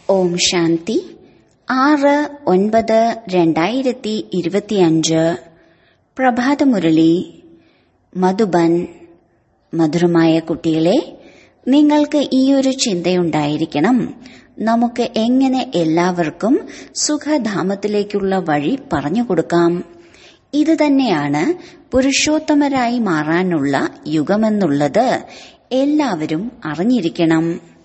ഓം ശാന്തി ആറ് ഒൻപത് രണ്ടായിരത്തി ഇരുപത്തിയഞ്ച് പ്രഭാതമുരളി മധുബൻ മധുരമായ കുട്ടികളെ നിങ്ങൾക്ക് ഈ ഒരു ചിന്തയുണ്ടായിരിക്കണം നമുക്ക് എങ്ങനെ എല്ലാവർക്കും സുഖധാമത്തിലേക്കുള്ള വഴി പറഞ്ഞു കൊടുക്കാം ഇത് തന്നെയാണ് പുരുഷോത്തമരായി മാറാനുള്ള യുഗമെന്നുള്ളത് എല്ലാവരും അറിഞ്ഞിരിക്കണം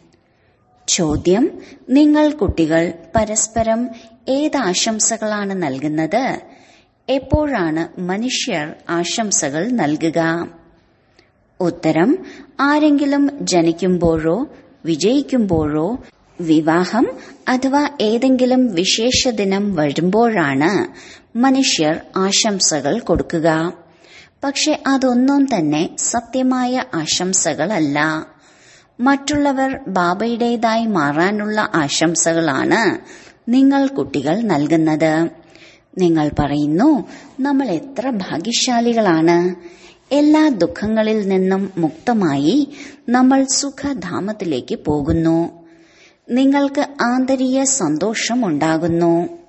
ചോദ്യം നിങ്ങൾ കുട്ടികൾ പരസ്പരം ഏത് ആശംസകളാണ് നൽകുന്നത് എപ്പോഴാണ് മനുഷ്യർ ആശംസകൾ നൽകുക ഉത്തരം ആരെങ്കിലും ജനിക്കുമ്പോഴോ വിജയിക്കുമ്പോഴോ വിവാഹം അഥവാ ഏതെങ്കിലും വിശേഷ ദിനം വരുമ്പോഴാണ് മനുഷ്യർ ആശംസകൾ കൊടുക്കുക പക്ഷെ അതൊന്നും തന്നെ സത്യമായ ആശംസകളല്ല മറ്റുള്ളവർ ബാബയുടേതായി മാറാനുള്ള ആശംസകളാണ് നിങ്ങൾ കുട്ടികൾ നൽകുന്നത് നിങ്ങൾ പറയുന്നു നമ്മൾ എത്ര ഭാഗ്യശാലികളാണ് എല്ലാ ദുഃഖങ്ങളിൽ നിന്നും മുക്തമായി നമ്മൾ സുഖധാമത്തിലേക്ക് പോകുന്നു നിങ്ങൾക്ക് ആന്തരിക സന്തോഷം ഉണ്ടാകുന്നു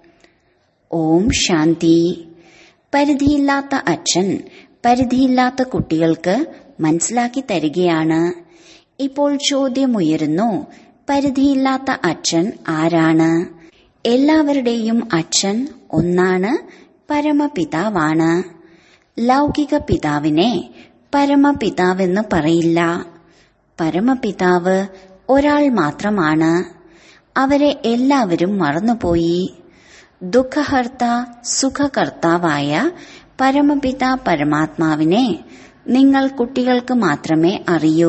ഓം ശാന്തി പരിധിയില്ലാത്ത അച്ഛൻ പരിധിയില്ലാത്ത കുട്ടികൾക്ക് മനസ്സിലാക്കി തരികയാണ് ഇപ്പോൾ ചോദ്യമുയരുന്നു പരിധിയില്ലാത്ത അച്ഛൻ ആരാണ് എല്ലാവരുടെയും അച്ഛൻ ഒന്നാണ് പരമപിതാവാണ് ലൗകിക പിതാവിനെ പരമപിതാവെന്ന് പറയില്ല പരമപിതാവ് ഒരാൾ മാത്രമാണ് അവരെ എല്ലാവരും മറന്നുപോയി ദുഃഖഹർത്ത സുഖകർത്താവായ പരമപിത പരമാത്മാവിനെ നിങ്ങൾ കുട്ടികൾക്ക് മാത്രമേ അറിയൂ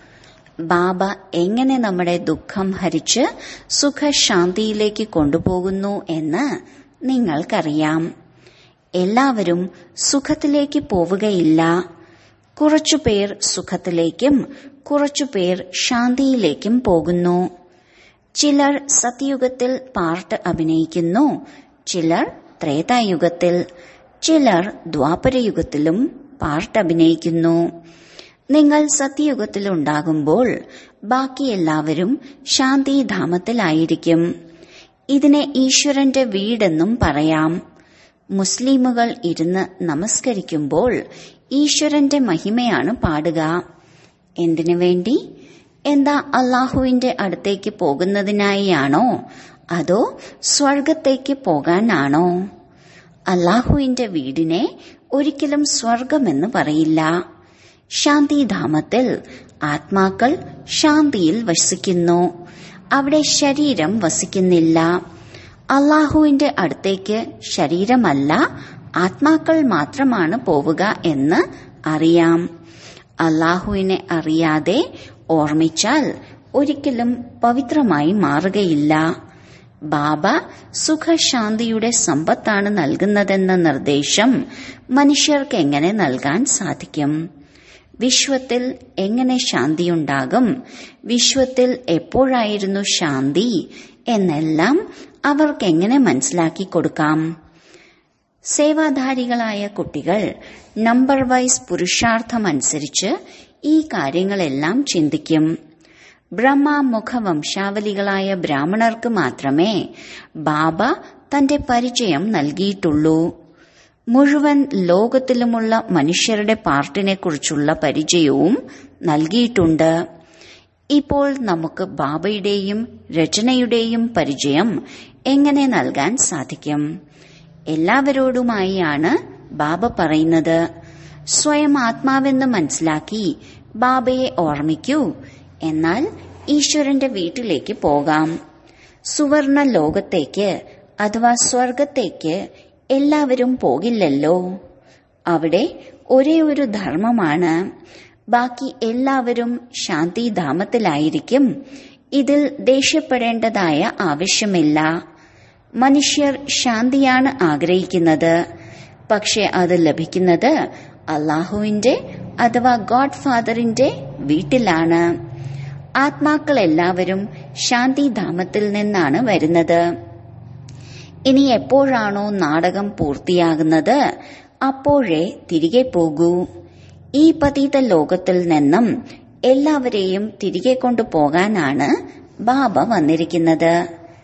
ബാബ എങ്ങനെ നമ്മുടെ ദുഃഖം ഹരിച്ച് സുഖശാന്തിയിലേക്ക് കൊണ്ടുപോകുന്നു എന്ന് നിങ്ങൾക്കറിയാം എല്ലാവരും സുഖത്തിലേക്ക് പോവുകയില്ല കുറച്ചുപേർ സുഖത്തിലേക്കും കുറച്ചുപേർ ശാന്തിയിലേക്കും പോകുന്നു ചിലർ സത്യയുഗത്തിൽ പാർട്ട് അഭിനയിക്കുന്നു ചിലർ ത്രേതായുഗത്തിൽ ചിലർ ദ്വാപരയുഗത്തിലും പാർട്ട് അഭിനയിക്കുന്നു നിങ്ങൾ സത്യയുഗത്തിലുണ്ടാകുമ്പോൾ ബാക്കി എല്ലാവരും ശാന്തിധാമത്തിലായിരിക്കും ഇതിനെ ഈശ്വരന്റെ വീടെന്നും പറയാം മുസ്ലിമുകൾ ഇരുന്ന് നമസ്കരിക്കുമ്പോൾ ഈശ്വരന്റെ മഹിമയാണ് പാടുക എന്തിനു വേണ്ടി എന്താ അള്ളാഹുവിന്റെ അടുത്തേക്ക് പോകുന്നതിനായിയാണോ അതോ സ്വർഗത്തേക്ക് പോകാനാണോ അള്ളാഹുവിന്റെ വീടിനെ ഒരിക്കലും സ്വർഗമെന്ന് പറയില്ല ശാന്തിധാമത്തിൽ ആത്മാക്കൾ ശാന്തിയിൽ വസിക്കുന്നു അവിടെ ശരീരം വസിക്കുന്നില്ല അള്ളാഹുവിന്റെ അടുത്തേക്ക് ശരീരമല്ല ആത്മാക്കൾ മാത്രമാണ് പോവുക എന്ന് അറിയാം അള്ളാഹുവിനെ അറിയാതെ ഓർമ്മിച്ചാൽ ഒരിക്കലും പവിത്രമായി മാറുകയില്ല ബാബ സുഖശാന്തിയുടെ സമ്പത്താണ് നൽകുന്നതെന്ന നിർദ്ദേശം മനുഷ്യർക്ക് എങ്ങനെ നൽകാൻ സാധിക്കും വിശ്വത്തിൽ എങ്ങനെ ശാന്തിയുണ്ടാകും വിശ്വത്തിൽ എപ്പോഴായിരുന്നു ശാന്തി എന്നെല്ലാം അവർക്ക് എങ്ങനെ മനസ്സിലാക്കി കൊടുക്കാം സേവാധാരികളായ കുട്ടികൾ നമ്പർ വൈസ് പുരുഷാർത്ഥമനുസരിച്ച് ഈ കാര്യങ്ങളെല്ലാം ചിന്തിക്കും ബ്രഹ്മമുഖ വംശാവലികളായ ബ്രാഹ്മണർക്ക് മാത്രമേ ബാബ തന്റെ പരിചയം നൽകിയിട്ടുള്ളൂ മുഴുവൻ ലോകത്തിലുമുള്ള മനുഷ്യരുടെ പാർട്ടിനെക്കുറിച്ചുള്ള പരിചയവും നൽകിയിട്ടുണ്ട് ഇപ്പോൾ നമുക്ക് ബാബയുടെയും രചനയുടെയും പരിചയം എങ്ങനെ നൽകാൻ സാധിക്കും എല്ലാവരോടുമായാണ് ബാബ പറയുന്നത് സ്വയം ആത്മാവെന്ന് മനസ്സിലാക്കി ബാബയെ ഓർമ്മിക്കൂ എന്നാൽ ഈശ്വരന്റെ വീട്ടിലേക്ക് പോകാം സുവർണ ലോകത്തേക്ക് അഥവാ സ്വർഗത്തേക്ക് എല്ലാവരും പോകില്ലല്ലോ അവിടെ ഒരേ ഒരു ധർമ്മമാണ് ബാക്കി എല്ലാവരും ശാന്തിധാമത്തിലായിരിക്കും ഇതിൽ ദേഷ്യപ്പെടേണ്ടതായ ആവശ്യമില്ല മനുഷ്യർ ശാന്തിയാണ് ആഗ്രഹിക്കുന്നത് പക്ഷെ അത് ലഭിക്കുന്നത് അള്ളാഹുവിന്റെ അഥവാ ഗോഡ് ഫാദറിന്റെ വീട്ടിലാണ് ആത്മാക്കൾ എല്ലാവരും ശാന്തിധാമത്തിൽ നിന്നാണ് വരുന്നത് ഇനി എപ്പോഴാണോ നാടകം പൂർത്തിയാകുന്നത് അപ്പോഴേ തിരികെ പോകൂ ഈ പതീത ലോകത്തിൽ നിന്നും എല്ലാവരെയും തിരികെ കൊണ്ടുപോകാനാണ് ബാബ വന്നിരിക്കുന്നത്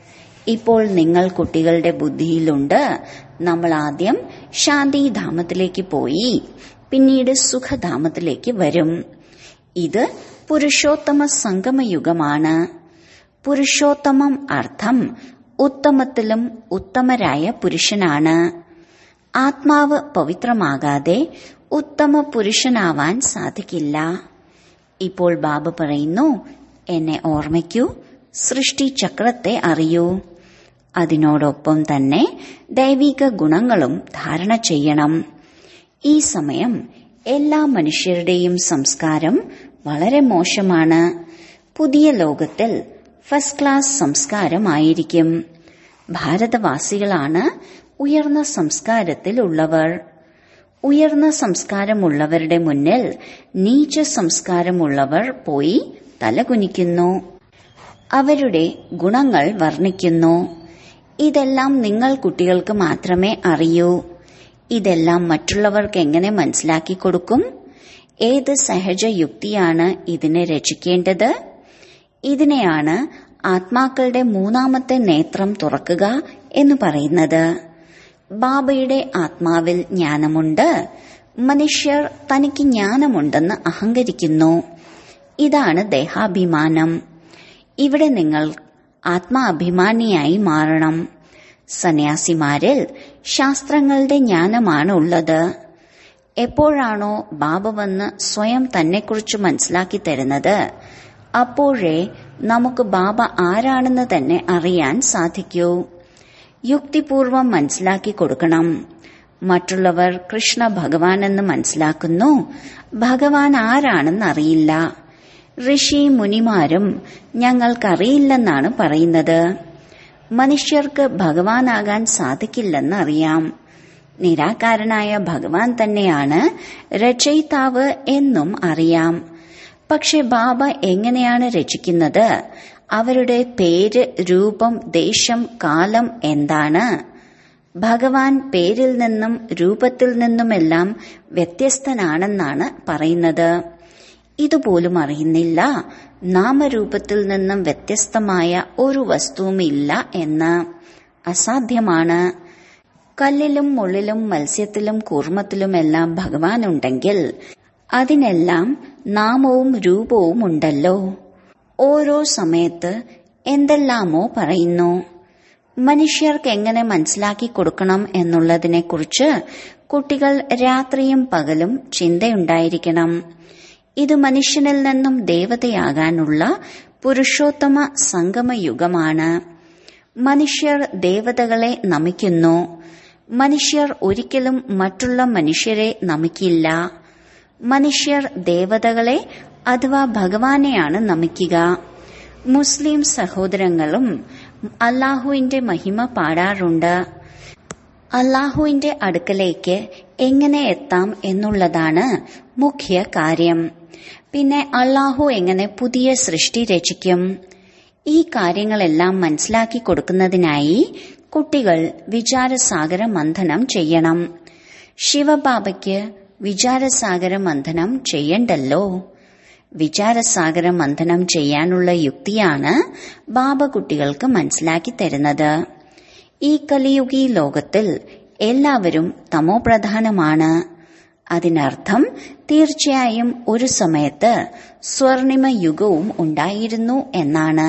ഇപ്പോൾ നിങ്ങൾ കുട്ടികളുടെ ബുദ്ധിയിലുണ്ട് നമ്മൾ ആദ്യം ശാന്തിധാമത്തിലേക്ക് പോയി പിന്നീട് സുഖധാമത്തിലേക്ക് വരും ഇത് പുരുഷോത്തമ സംഗമയുഗമാണ് പുരുഷോത്തമം അർത്ഥം ഉത്തമത്തിലും ഉത്തമരായ പുരുഷനാണ് ആത്മാവ് പവിത്രമാകാതെ ഉത്തമ പുരുഷനാവാൻ സാധിക്കില്ല ഇപ്പോൾ ബാബ പറയുന്നു എന്നെ ഓർമ്മിക്കൂ സൃഷ്ടി ചക്രത്തെ അറിയൂ അതിനോടൊപ്പം തന്നെ ദൈവിക ഗുണങ്ങളും ധാരണ ചെയ്യണം ഈ സമയം എല്ലാ മനുഷ്യരുടെയും സംസ്കാരം വളരെ മോശമാണ് പുതിയ ലോകത്തിൽ ഫസ്റ്റ് ക്ലാസ് സംസ്കാരമായിരിക്കും ഭാരതവാസികളാണ് ഉയർന്ന സംസ്കാരത്തിലുള്ളവർ ഉയർന്ന സംസ്കാരമുള്ളവരുടെ മുന്നിൽ നീച സംസ്കാരമുള്ളവർ പോയി തലകുനിക്കുന്നു അവരുടെ ഗുണങ്ങൾ വർണ്ണിക്കുന്നു ഇതെല്ലാം നിങ്ങൾ കുട്ടികൾക്ക് മാത്രമേ അറിയൂ ഇതെല്ലാം മറ്റുള്ളവർക്ക് എങ്ങനെ മനസ്സിലാക്കി കൊടുക്കും ഏത് സഹജ യുക്തിയാണ് ഇതിനെ രചിക്കേണ്ടത് ഇതിനെയാണ് ആത്മാക്കളുടെ മൂന്നാമത്തെ നേത്രം തുറക്കുക എന്ന് പറയുന്നത് ബാബയുടെ ആത്മാവിൽ ജ്ഞാനമുണ്ട് മനുഷ്യർ തനിക്ക് ജ്ഞാനമുണ്ടെന്ന് അഹങ്കരിക്കുന്നു ഇതാണ് ദേഹാഭിമാനം ഇവിടെ നിങ്ങൾ ആത്മാഭിമാനിയായി മാറണം സന്യാസിമാരിൽ ശാസ്ത്രങ്ങളുടെ ജ്ഞാനമാണ് ഉള്ളത് എപ്പോഴാണോ ബാബ വന്ന് സ്വയം തന്നെക്കുറിച്ച് മനസ്സിലാക്കി തരുന്നത് അപ്പോഴേ നമുക്ക് ബാബ ആരാണെന്ന് തന്നെ അറിയാൻ സാധിക്കൂ യുക്തിപൂർവം മനസ്സിലാക്കി കൊടുക്കണം മറ്റുള്ളവർ കൃഷ്ണ ഭഗവാൻ എന്ന് മനസ്സിലാക്കുന്നു ഭഗവാൻ ആരാണെന്ന് അറിയില്ല ഋഷി മുനിമാരും ഞങ്ങൾക്കറിയില്ലെന്നാണ് പറയുന്നത് മനുഷ്യർക്ക് ഭഗവാനാകാൻ സാധിക്കില്ലെന്ന് അറിയാം നിരാകാരനായ ഭഗവാൻ തന്നെയാണ് രചയിതാവ് എന്നും അറിയാം പക്ഷെ ബാബ എങ്ങനെയാണ് രചിക്കുന്നത് അവരുടെ പേര് രൂപം ദേശം കാലം എന്താണ് ഭഗവാൻ പേരിൽ നിന്നും രൂപത്തിൽ നിന്നുമെല്ലാം വ്യത്യസ്തനാണെന്നാണ് പറയുന്നത് ഇതുപോലും അറിയുന്നില്ല നാമരൂപത്തിൽ നിന്നും വ്യത്യസ്തമായ ഒരു വസ്തുവുമില്ല എന്ന് അസാധ്യമാണ് കല്ലിലും മുള്ളിലും മത്സ്യത്തിലും കൂർമ്മത്തിലുമെല്ലാം ഭഗവാൻ ഉണ്ടെങ്കിൽ അതിനെല്ലാം നാമവും രൂപവും ഉണ്ടല്ലോ ഓരോ സമയത്ത് എന്തെല്ലാമോ പറയുന്നു മനുഷ്യർക്ക് എങ്ങനെ മനസ്സിലാക്കി കൊടുക്കണം എന്നുള്ളതിനെക്കുറിച്ച് കുട്ടികൾ രാത്രിയും പകലും ചിന്തയുണ്ടായിരിക്കണം ഇത് മനുഷ്യനിൽ നിന്നും ദേവതയാകാനുള്ള പുരുഷോത്തമ സംഗമയുഗമാണ് മനുഷ്യർ ദേവതകളെ നമിക്കുന്നു മനുഷ്യർ ഒരിക്കലും മറ്റുള്ള മനുഷ്യരെ നമിക്കില്ല മനുഷ്യർ ദേവതകളെ അഥവാ ഭഗവാനെയാണ് നമിക്കുക മുസ്ലിം സഹോദരങ്ങളും അള്ളാഹുവിന്റെ മഹിമ പാടാറുണ്ട് അള്ളാഹുവിന്റെ അടുക്കലേക്ക് എങ്ങനെ എത്താം എന്നുള്ളതാണ് മുഖ്യ കാര്യം പിന്നെ അള്ളാഹു എങ്ങനെ പുതിയ സൃഷ്ടി രചിക്കും ഈ കാര്യങ്ങളെല്ലാം മനസ്സിലാക്കി കൊടുക്കുന്നതിനായി കുട്ടികൾ വിചാരസാഗര മന്ഥനം ചെയ്യണം ശിവബാബയ്ക്ക് വിചാരസാഗര മന്ഥനം ചെയ്യണ്ടല്ലോ വിചാരസാഗര മന്ഥനം ചെയ്യാനുള്ള യുക്തിയാണ് ബാബ കുട്ടികൾക്ക് മനസ്സിലാക്കി തരുന്നത് ഈ കലിയുഗി ലോകത്തിൽ എല്ലാവരും തമോപ്രധാനമാണ് അതിനർത്ഥം തീർച്ചയായും ഒരു സമയത്ത് സ്വർണിമ യുഗവും ഉണ്ടായിരുന്നു എന്നാണ്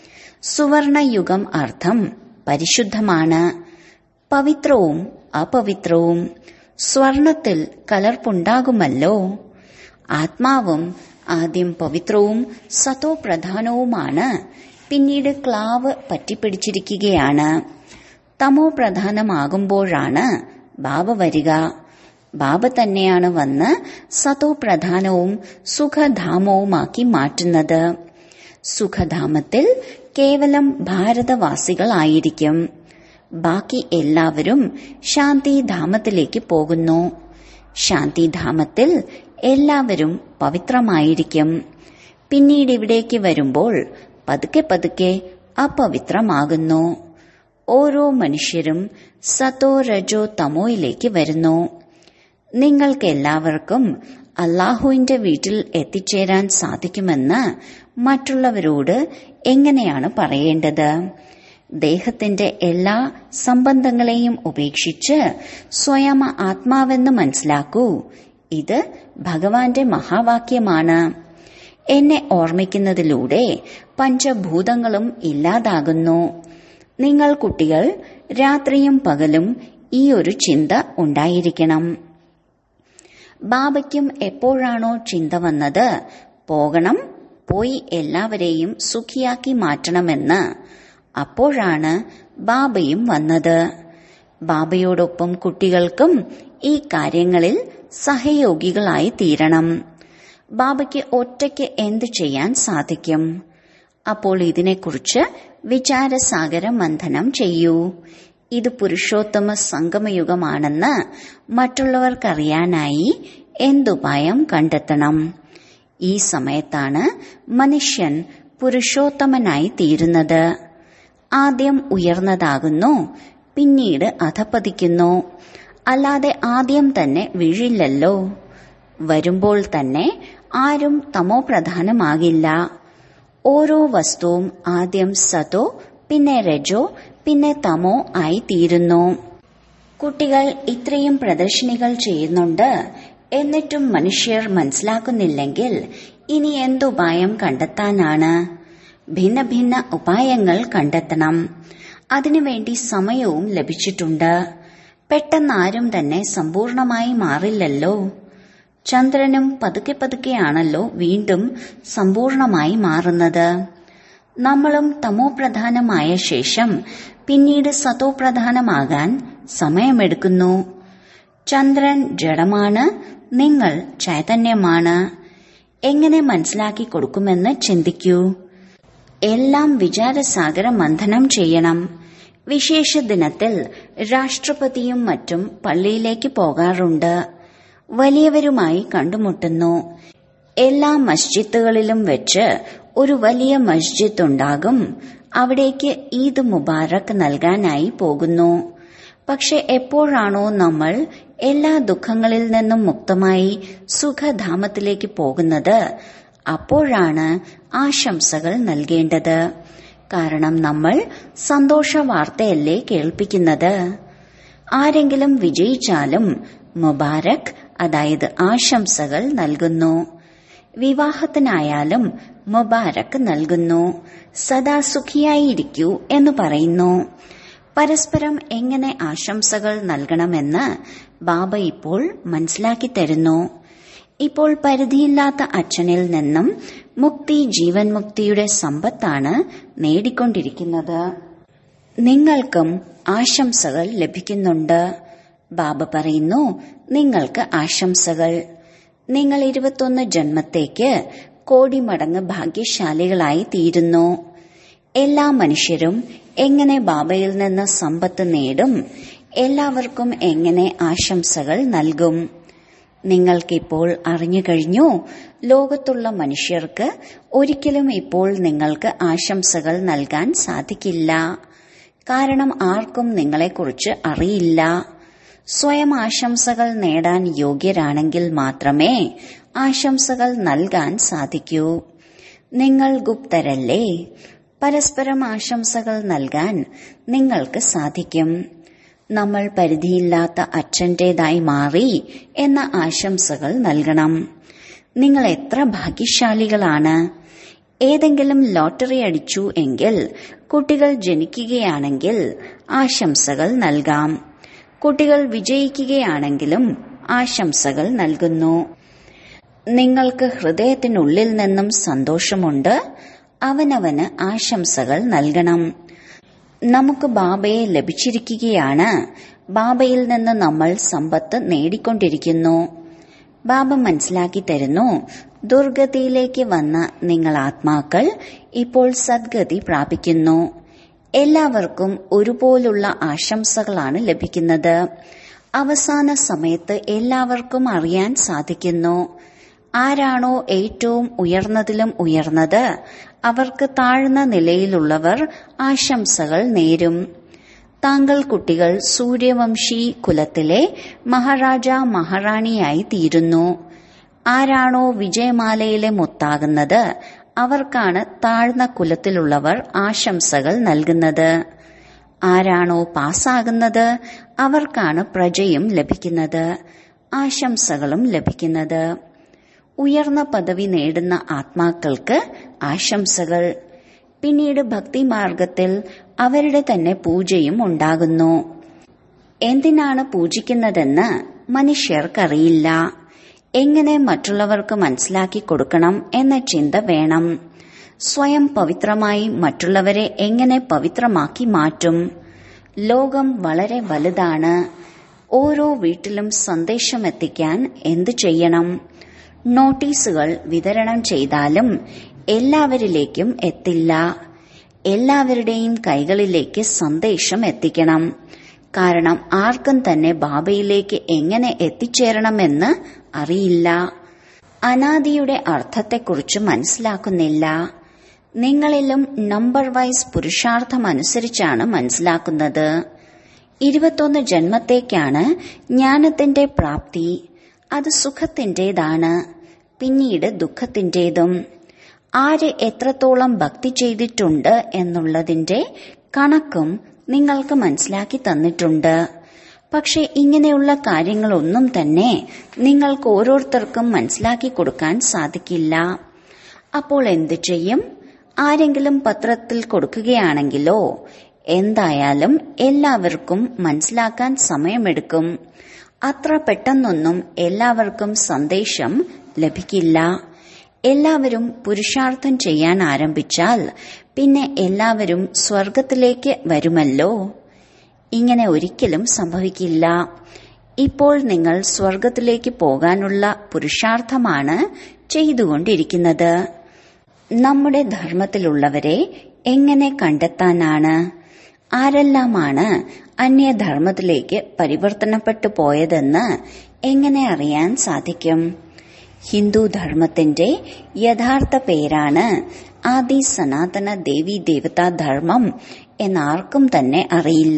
സുവർണയുഗം അർത്ഥം പരിശുദ്ധമാണ് പവിത്രവും അപവിത്രവും സ്വർണത്തിൽ കലർപ്പുണ്ടാകുമല്ലോ ആത്മാവും ആദ്യം പവിത്രവും സതോ പ്രധാനവുമാണ് പിന്നീട് ക്ലാവ് പറ്റിപ്പിടിച്ചിരിക്കുകയാണ് തമോ പ്രധാനമാകുമ്പോഴാണ് ബാബ വരിക ബാബ തന്നെയാണ് വന്ന് സതോ പ്രധാനവും സുഖധാമവുമാക്കി മാറ്റുന്നത് സുഖധാമത്തിൽ കേവലം ഭാരതവാസികളായിരിക്കും ബാക്കി എല്ലാവരും ശാന്തിധാമത്തിലേക്ക് പോകുന്നു ശാന്തിധാമത്തിൽ എല്ലാവരും പവിത്രമായിരിക്കും പിന്നീട് ഇവിടേക്ക് വരുമ്പോൾ പതുക്കെ പതുക്കെ അപവിത്രമാകുന്നു ഓരോ മനുഷ്യരും സതോ രജോ തമോയിലേക്ക് വരുന്നു നിങ്ങൾക്ക് എല്ലാവർക്കും അള്ളാഹുവിന്റെ വീട്ടിൽ എത്തിച്ചേരാൻ സാധിക്കുമെന്ന് മറ്റുള്ളവരോട് എങ്ങനെയാണ് പറയേണ്ടത് ദേഹത്തിന്റെ എല്ലാ സംബന്ധങ്ങളെയും ഉപേക്ഷിച്ച് സ്വയം ആത്മാവെന്ന് മനസ്സിലാക്കൂ ഇത് ഭഗവാന്റെ മഹാവാക്യമാണ് എന്നെ ഓർമ്മിക്കുന്നതിലൂടെ പഞ്ചഭൂതങ്ങളും ഇല്ലാതാകുന്നു നിങ്ങൾ കുട്ടികൾ രാത്രിയും പകലും ഈ ഒരു ചിന്ത ഉണ്ടായിരിക്കണം ബാബയ്ക്കും എപ്പോഴാണോ ചിന്ത വന്നത് പോകണം പോയി എല്ലാവരെയും സുഖിയാക്കി മാറ്റണമെന്ന് അപ്പോഴാണ് ബാബയും വന്നത് ബാബയോടൊപ്പം കുട്ടികൾക്കും ഈ കാര്യങ്ങളിൽ സഹയോഗികളായി തീരണം ബാബയ്ക്ക് ഒറ്റയ്ക്ക് എന്ത് ചെയ്യാൻ സാധിക്കും അപ്പോൾ ഇതിനെക്കുറിച്ച് വിചാരസാഗര മന്ഥനം ചെയ്യൂ ഇത് പുരുഷോത്തമ സംഗമയുഗമാണെന്ന് മറ്റുള്ളവർക്കറിയാനായി എന്തുപായം കണ്ടെത്തണം ഈ സമയത്താണ് മനുഷ്യൻ പുരുഷോത്തമനായി തീരുന്നത് ആദ്യം ഉയർന്നതാകുന്നു പിന്നീട് അധപ്പതിക്കുന്നു അല്ലാതെ ആദ്യം തന്നെ വീഴില്ലല്ലോ വരുമ്പോൾ തന്നെ ആരും തമോ പ്രധാനമാകില്ല ഓരോ വസ്തുവും ആദ്യം സതോ പിന്നെ രജോ പിന്നെ തമോ ആയി തീരുന്നു കുട്ടികൾ ഇത്രയും പ്രദർശനികൾ ചെയ്യുന്നുണ്ട് എന്നിട്ടും മനുഷ്യർ മനസ്സിലാക്കുന്നില്ലെങ്കിൽ ഇനി എന്തുപായം കണ്ടെത്താനാണ് ഭിന്ന ഭിന്ന ഉപായങ്ങൾ കണ്ടെത്തണം അതിനുവേണ്ടി സമയവും ലഭിച്ചിട്ടുണ്ട് പെട്ടെന്നാരും തന്നെ സമ്പൂർണമായി മാറില്ലല്ലോ ചന്ദ്രനും പതുക്കെ പതുക്കെയാണല്ലോ വീണ്ടും സമ്പൂർണമായി മാറുന്നത് നമ്മളും തമോ പ്രധാനമായ ശേഷം പിന്നീട് സതോ പ്രധാനമാകാൻ സമയമെടുക്കുന്നു ചന്ദ്രൻ ജഡമാണ് നിങ്ങൾ ചൈതന്യമാണ് എങ്ങനെ മനസ്സിലാക്കി കൊടുക്കുമെന്ന് ചിന്തിക്കൂ എല്ലാം വിചാരസാഗര മന്ഥനം ചെയ്യണം വിശേഷ ദിനത്തിൽ രാഷ്ട്രപതിയും മറ്റും പള്ളിയിലേക്ക് പോകാറുണ്ട് വലിയവരുമായി കണ്ടുമുട്ടുന്നു എല്ലാ മസ്ജിദുകളിലും വെച്ച് ഒരു വലിയ മസ്ജിദ് ഉണ്ടാകും അവിടേക്ക് ഈദ് മുബാറക് നൽകാനായി പോകുന്നു പക്ഷെ എപ്പോഴാണോ നമ്മൾ എല്ലാ ദുഃഖങ്ങളിൽ നിന്നും മുക്തമായി സുഖധാമത്തിലേക്ക് പോകുന്നത് അപ്പോഴാണ് ആശംസകൾ നൽകേണ്ടത് കാരണം നമ്മൾ സന്തോഷ വാർത്തയല്ലേ കേൾപ്പിക്കുന്നത് ആരെങ്കിലും വിജയിച്ചാലും മുബാരക് അതായത് ആശംസകൾ നൽകുന്നു വിവാഹത്തിനായാലും മുബാരക് നൽകുന്നു സദാ സുഖിയായിരിക്കൂ എന്ന് പറയുന്നു പരസ്പരം എങ്ങനെ ആശംസകൾ നൽകണമെന്ന് ബാബ ഇപ്പോൾ മനസ്സിലാക്കി തരുന്നു ഇപ്പോൾ പരിധിയില്ലാത്ത അച്ഛനിൽ നിന്നും മുക്തി ജീവൻ മുക്തിയുടെ സമ്പത്താണ് നേടിക്കൊണ്ടിരിക്കുന്നത് നിങ്ങൾക്കും ആശംസകൾ ലഭിക്കുന്നുണ്ട് ബാബ പറയുന്നു നിങ്ങൾക്ക് ആശംസകൾ നിങ്ങൾ ഇരുപത്തൊന്ന് ജന്മത്തേക്ക് കോടി മടങ്ങ് ഭാഗ്യശാലികളായി തീരുന്നു എല്ലാ മനുഷ്യരും എങ്ങനെ ബാബയിൽ നിന്ന് സമ്പത്ത് നേടും എല്ലാവർക്കും എങ്ങനെ ആശംസകൾ നൽകും നിങ്ങൾക്കിപ്പോൾ അറിഞ്ഞു കഴിഞ്ഞു ലോകത്തുള്ള മനുഷ്യർക്ക് ഒരിക്കലും ഇപ്പോൾ നിങ്ങൾക്ക് ആശംസകൾ നൽകാൻ സാധിക്കില്ല കാരണം ആർക്കും നിങ്ങളെക്കുറിച്ച് അറിയില്ല സ്വയം ആശംസകൾ നേടാൻ യോഗ്യരാണെങ്കിൽ മാത്രമേ ആശംസകൾ നൽകാൻ സാധിക്കൂ നിങ്ങൾ ഗുപ്തരല്ലേ പരസ്പരം ആശംസകൾ നൽകാൻ നിങ്ങൾക്ക് സാധിക്കും നമ്മൾ പരിധിയില്ലാത്ത അച്ഛന്റേതായി മാറി എന്ന ആശംസകൾ നൽകണം നിങ്ങൾ എത്ര ഭാഗ്യശാലികളാണ് ഏതെങ്കിലും ലോട്ടറി അടിച്ചു എങ്കിൽ കുട്ടികൾ ജനിക്കുകയാണെങ്കിൽ ആശംസകൾ നൽകാം കുട്ടികൾ വിജയിക്കുകയാണെങ്കിലും ആശംസകൾ നൽകുന്നു നിങ്ങൾക്ക് ഹൃദയത്തിനുള്ളിൽ നിന്നും സന്തോഷമുണ്ട് അവനവന് ആശംസകൾ നൽകണം നമുക്ക് ബാബയെ ലഭിച്ചിരിക്കുകയാണ് ബാബയിൽ നിന്ന് നമ്മൾ സമ്പത്ത് നേടിക്കൊണ്ടിരിക്കുന്നു ബാബ മനസ്സിലാക്കി തരുന്നു ദുർഗതിയിലേക്ക് വന്ന നിങ്ങൾ ആത്മാക്കൾ ഇപ്പോൾ സദ്ഗതി പ്രാപിക്കുന്നു എല്ലാവർക്കും ഒരുപോലുള്ള ആശംസകളാണ് ലഭിക്കുന്നത് അവസാന സമയത്ത് എല്ലാവർക്കും അറിയാൻ സാധിക്കുന്നു ആരാണോ ഏറ്റവും ഉയർന്നതിലും ഉയർന്നത് അവർക്ക് താഴ്ന്ന നിലയിലുള്ളവർ ആശംസകൾ നേരും താങ്കൾ കുട്ടികൾ സൂര്യവംശി കുലത്തിലെ മഹാരാജ മഹാറാണിയായി തീരുന്നു ആരാണോ വിജയമാലയിലെ മുത്താകുന്നത് അവർക്കാണ് താഴ്ന്ന കുലത്തിലുള്ളവർ ആശംസകൾ നൽകുന്നത് ആരാണോ പാസ്സാകുന്നത് അവർക്കാണ് പ്രജയും ലഭിക്കുന്നത് ആശംസകളും ലഭിക്കുന്നത് ഉയർന്ന പദവി നേടുന്ന ആത്മാക്കൾക്ക് ആശംസകൾ പിന്നീട് ഭക്തിമാർഗത്തിൽ അവരുടെ തന്നെ പൂജയും ഉണ്ടാകുന്നു എന്തിനാണ് പൂജിക്കുന്നതെന്ന് മനുഷ്യർക്കറിയില്ല എങ്ങനെ മറ്റുള്ളവർക്ക് മനസ്സിലാക്കി കൊടുക്കണം എന്ന ചിന്ത വേണം സ്വയം പവിത്രമായി മറ്റുള്ളവരെ എങ്ങനെ പവിത്രമാക്കി മാറ്റും ലോകം വളരെ വലുതാണ് ഓരോ വീട്ടിലും സന്ദേശം എത്തിക്കാൻ എന്തു ചെയ്യണം നോട്ടീസുകൾ വിതരണം ചെയ്താലും എല്ലാവരിലേക്കും എത്തില്ല എല്ലാവരുടെയും കൈകളിലേക്ക് സന്ദേശം എത്തിക്കണം കാരണം ആർക്കും തന്നെ ബാബയിലേക്ക് എങ്ങനെ എത്തിച്ചേരണമെന്ന് അറിയില്ല അനാദിയുടെ അർത്ഥത്തെക്കുറിച്ച് മനസ്സിലാക്കുന്നില്ല നിങ്ങളിലും നമ്പർ വൈസ് പുരുഷാർത്ഥമനുസരിച്ചാണ് മനസ്സിലാക്കുന്നത് ഇരുപത്തൊന്ന് ജന്മത്തേക്കാണ് ജ്ഞാനത്തിന്റെ പ്രാപ്തി അത് സുഖത്തിന്റേതാണ് പിന്നീട് ദുഃഖത്തിന്റേതും ആര് എത്രത്തോളം ഭക്തി ചെയ്തിട്ടുണ്ട് എന്നുള്ളതിന്റെ കണക്കും നിങ്ങൾക്ക് മനസ്സിലാക്കി തന്നിട്ടുണ്ട് പക്ഷെ ഇങ്ങനെയുള്ള കാര്യങ്ങളൊന്നും തന്നെ നിങ്ങൾക്ക് ഓരോരുത്തർക്കും മനസ്സിലാക്കി കൊടുക്കാൻ സാധിക്കില്ല അപ്പോൾ എന്തു ചെയ്യും ആരെങ്കിലും പത്രത്തിൽ കൊടുക്കുകയാണെങ്കിലോ എന്തായാലും എല്ലാവർക്കും മനസ്സിലാക്കാൻ സമയമെടുക്കും അത്ര പെട്ടെന്നൊന്നും എല്ലാവർക്കും സന്ദേശം ലഭിക്കില്ല എല്ലാവരും പുരുഷാർത്ഥം ചെയ്യാൻ ആരംഭിച്ചാൽ പിന്നെ എല്ലാവരും സ്വർഗത്തിലേക്ക് വരുമല്ലോ ഇങ്ങനെ ഒരിക്കലും സംഭവിക്കില്ല ഇപ്പോൾ നിങ്ങൾ സ്വർഗത്തിലേക്ക് പോകാനുള്ള പുരുഷാർത്ഥമാണ് ചെയ്തുകൊണ്ടിരിക്കുന്നത് നമ്മുടെ ധർമ്മത്തിലുള്ളവരെ എങ്ങനെ കണ്ടെത്താനാണ് ആരെല്ലാമാണ് അന്യധർമ്മത്തിലേക്ക് പരിവർത്തനപ്പെട്ടു പോയതെന്ന് എങ്ങനെ അറിയാൻ സാധിക്കും ഹിന്ദു ധർമ്മത്തിന്റെ യഥാർത്ഥ പേരാണ് ആദി സനാതന ദേവി ദേവതാ ധർമ്മം എന്നാർക്കും തന്നെ അറിയില്ല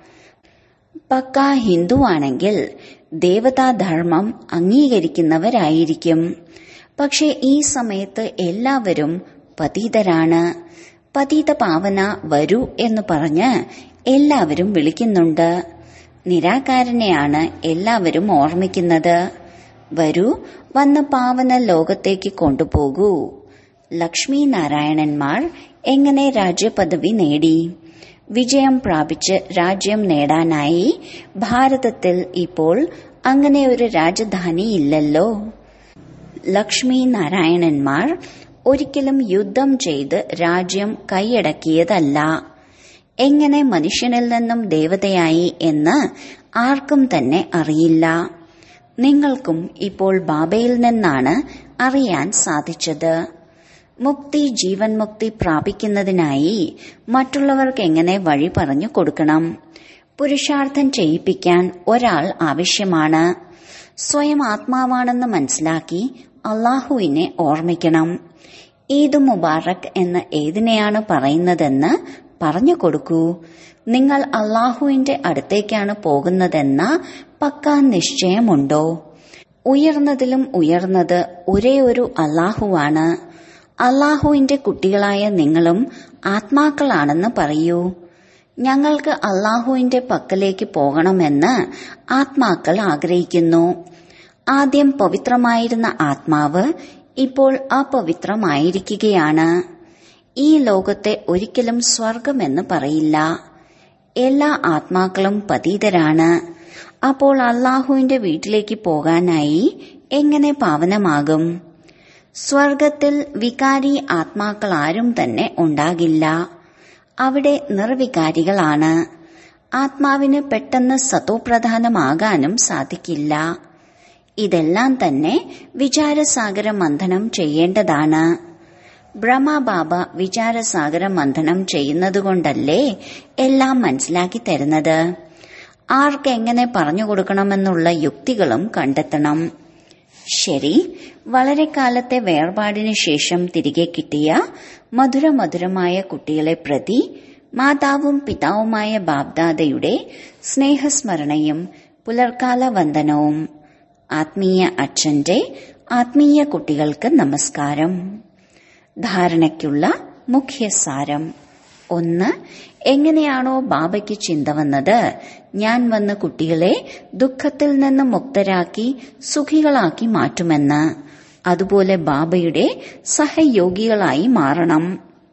പക്ക ഹിന്ദുവാണെങ്കിൽ ദേവതാധർമ്മം അംഗീകരിക്കുന്നവരായിരിക്കും പക്ഷെ ഈ സമയത്ത് എല്ലാവരും പതീതരാണ് പതീത പാവന വരൂ എന്ന് പറഞ്ഞ് എല്ലാവരും വിളിക്കുന്നുണ്ട് നിരാകാരനെയാണ് എല്ലാവരും ഓർമ്മിക്കുന്നത് വരൂ വന്ന് പാവന ലോകത്തേക്ക് കൊണ്ടുപോകൂ ലക്ഷ്മി നാരായണന്മാർ എങ്ങനെ രാജ്യപദവി നേടി വിജയം പ്രാപിച്ച് രാജ്യം നേടാനായി ഭാരതത്തിൽ ഇപ്പോൾ അങ്ങനെ ഒരു രാജധാനി ഇല്ലല്ലോ ലക്ഷ്മി നാരായണന്മാർ ഒരിക്കലും യുദ്ധം ചെയ്ത് രാജ്യം കൈയടക്കിയതല്ല എങ്ങനെ മനുഷ്യനിൽ നിന്നും ദേവതയായി എന്ന് ആർക്കും തന്നെ അറിയില്ല നിങ്ങൾക്കും ഇപ്പോൾ ബാബയിൽ നിന്നാണ് അറിയാൻ സാധിച്ചത് മുക്തി ജീവൻ മുക്തി പ്രാപിക്കുന്നതിനായി മറ്റുള്ളവർക്ക് എങ്ങനെ വഴി പറഞ്ഞു കൊടുക്കണം പുരുഷാർത്ഥം ചെയ്യിപ്പിക്കാൻ ഒരാൾ ആവശ്യമാണ് സ്വയം ആത്മാവാണെന്ന് മനസ്സിലാക്കി അള്ളാഹുവിനെ ഓർമ്മിക്കണം ഈദ് മുബാറക് എന്ന് ഏതിനെയാണ് പറയുന്നതെന്ന് പറഞ്ഞു കൊടുക്കൂ നിങ്ങൾ അള്ളാഹുവിന്റെ അടുത്തേക്കാണ് പോകുന്നതെന്ന പക്ക നിശ്ചയമുണ്ടോ ഉയർന്നതിലും ഉയർന്നത് ഒരേ ഒരു അള്ളാഹുവാണ് അള്ളാഹുവിന്റെ കുട്ടികളായ നിങ്ങളും ആത്മാക്കളാണെന്ന് പറയൂ ഞങ്ങൾക്ക് അള്ളാഹുവിന്റെ പക്കലേക്ക് പോകണമെന്ന് ആത്മാക്കൾ ആഗ്രഹിക്കുന്നു ആദ്യം പവിത്രമായിരുന്ന ആത്മാവ് ഇപ്പോൾ അപവിത്രമായിരിക്കുകയാണ് ഈ ലോകത്തെ ഒരിക്കലും സ്വർഗമെന്ന് പറയില്ല എല്ലാ ആത്മാക്കളും പതീതരാണ് അപ്പോൾ അള്ളാഹുവിന്റെ വീട്ടിലേക്ക് പോകാനായി എങ്ങനെ പാവനമാകും സ്വർഗത്തിൽ വികാരി ആത്മാക്കൾ ആരും തന്നെ ഉണ്ടാകില്ല അവിടെ നിർവികാരികളാണ് ആത്മാവിന് പെട്ടെന്ന് സതോപ്രധാനമാകാനും സാധിക്കില്ല ഇതെല്ലാം തന്നെ വിചാരസാഗര മന്ഥനം ചെയ്യേണ്ടതാണ് ബ്രഹ്മബാബ വിചാരസാഗര മന്ഥനം ചെയ്യുന്നതുകൊണ്ടല്ലേ എല്ലാം മനസ്സിലാക്കി തരുന്നത് ആർക്കെങ്ങനെ പറഞ്ഞു കൊടുക്കണമെന്നുള്ള യുക്തികളും കണ്ടെത്തണം ശരി വളരെ കാലത്തെ വേർപാടിനു ശേഷം തിരികെ കിട്ടിയ മധുരമധുരമായ കുട്ടികളെ പ്രതി മാതാവും പിതാവുമായ ബാബ്ദാദയുടെ സ്നേഹസ്മരണയും പുലർക്കാല വന്ദനവും ആത്മീയ അച്ഛന്റെ ആത്മീയ കുട്ടികൾക്ക് നമസ്കാരം ധാരണയ്ക്കുള്ള മുഖ്യസാരം ഒന്ന് എങ്ങനെയാണോ ബാബയ്ക്ക് ചിന്ത വന്നത് ഞാൻ വന്ന് കുട്ടികളെ ദുഃഖത്തിൽ നിന്ന് മുക്തരാക്കി സുഖികളാക്കി മാറ്റുമെന്ന് അതുപോലെ ബാബയുടെ സഹയോഗികളായി മാറണം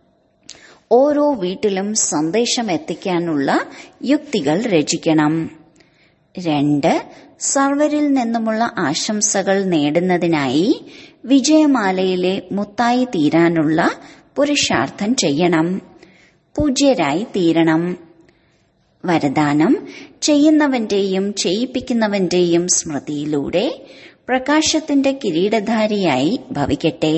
ഓരോ വീട്ടിലും സന്ദേശം എത്തിക്കാനുള്ള യുക്തികൾ രചിക്കണം രണ്ട് സർവരിൽ നിന്നുമുള്ള ആശംസകൾ നേടുന്നതിനായി വിജയമാലയിലെ മുത്തായി തീരാനുള്ള പുരുഷാർത്ഥം ചെയ്യണം പൂജ്യരായി തീരണം വരദാനം ചെയ്യുന്നവന്റെയും ചെയ്യിപ്പിക്കുന്നവന്റെയും സ്മൃതിയിലൂടെ പ്രകാശത്തിന്റെ കിരീടധാരിയായി ഭവിക്കട്ടെ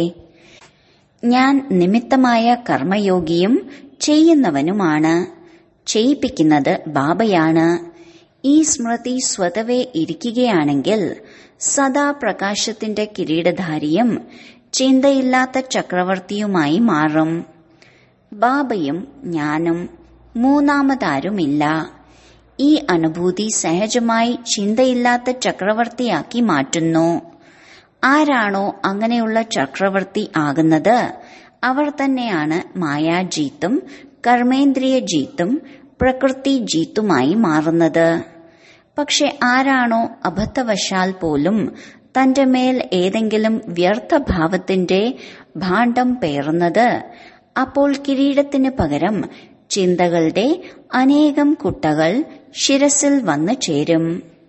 ഞാൻ നിമിത്തമായ കർമ്മയോഗിയും ചെയ്യുന്നവനുമാണ് ചെയ്യിപ്പിക്കുന്നത് ബാബയാണ് ഈ സ്മൃതി സ്വതവേ ഇരിക്കുകയാണെങ്കിൽ സദാ പ്രകാശത്തിന്റെ കിരീടധാരിയും ചിന്തയില്ലാത്ത ചക്രവർത്തിയുമായി മാറും ബാബയും ഞാനും മൂന്നാമതാരുമില്ല ഈ അനുഭൂതി സഹജമായി ചിന്തയില്ലാത്ത ചക്രവർത്തിയാക്കി മാറ്റുന്നു ആരാണോ അങ്ങനെയുള്ള ചക്രവർത്തി ആകുന്നത് അവർ തന്നെയാണ് മായാജീത്തും കർമ്മേന്ദ്രിയ ജീത്തും പ്രകൃതി ജീത്തുമായി മാറുന്നത് പക്ഷെ ആരാണോ അബദ്ധവശാൽ പോലും തന്റെ മേൽ ഏതെങ്കിലും വ്യർത്ഥഭാവത്തിന്റെ ഭാണ്ഡം പേറുന്നത് അപ്പോൾ കിരീടത്തിന് പകരം ചിന്തകളുടെ അനേകം കുട്ടകൾ ശിരസിൽ വന്നു ചേരും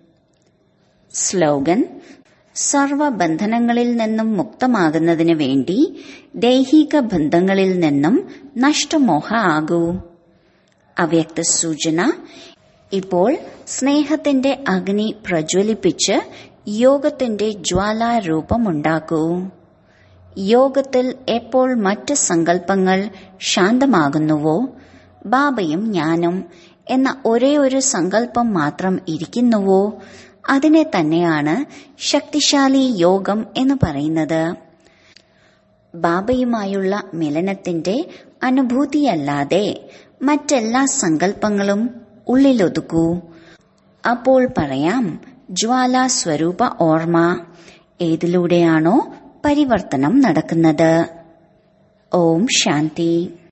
സ്ലോഗൻ സർവബന്ധനങ്ങളിൽ നിന്നും മുക്തമാകുന്നതിന് വേണ്ടി ദൈഹിക ബന്ധങ്ങളിൽ നിന്നും നഷ്ടമോഹ ആകൂ അവ്യക്ത സൂചന ഇപ്പോൾ സ്നേഹത്തിന്റെ അഗ്നി പ്രജ്വലിപ്പിച്ച് യോഗത്തിന്റെ ജ്വാലാരൂപമുണ്ടാക്കൂ യോഗത്തിൽ എപ്പോൾ മറ്റ് സങ്കല്പങ്ങൾ ശാന്തമാകുന്നുവോ ബാബയും ഞാനും എന്ന ഒരേ ഒരു സങ്കല്പം മാത്രം ഇരിക്കുന്നുവോ അതിനെ തന്നെയാണ് ശക്തിശാലി യോഗം എന്ന് പറയുന്നത് ബാബയുമായുള്ള മിലനത്തിന്റെ അനുഭൂതിയല്ലാതെ മറ്റെല്ലാ സങ്കല്പങ്ങളും ഉള്ളിലൊതുക്കൂ അപ്പോൾ പറയാം ജ്വാല സ്വരൂപ ഓർമ്മ ഏതിലൂടെയാണോ പരിവർത്തനം നടക്കുന്നത് ഓം ശാന്തി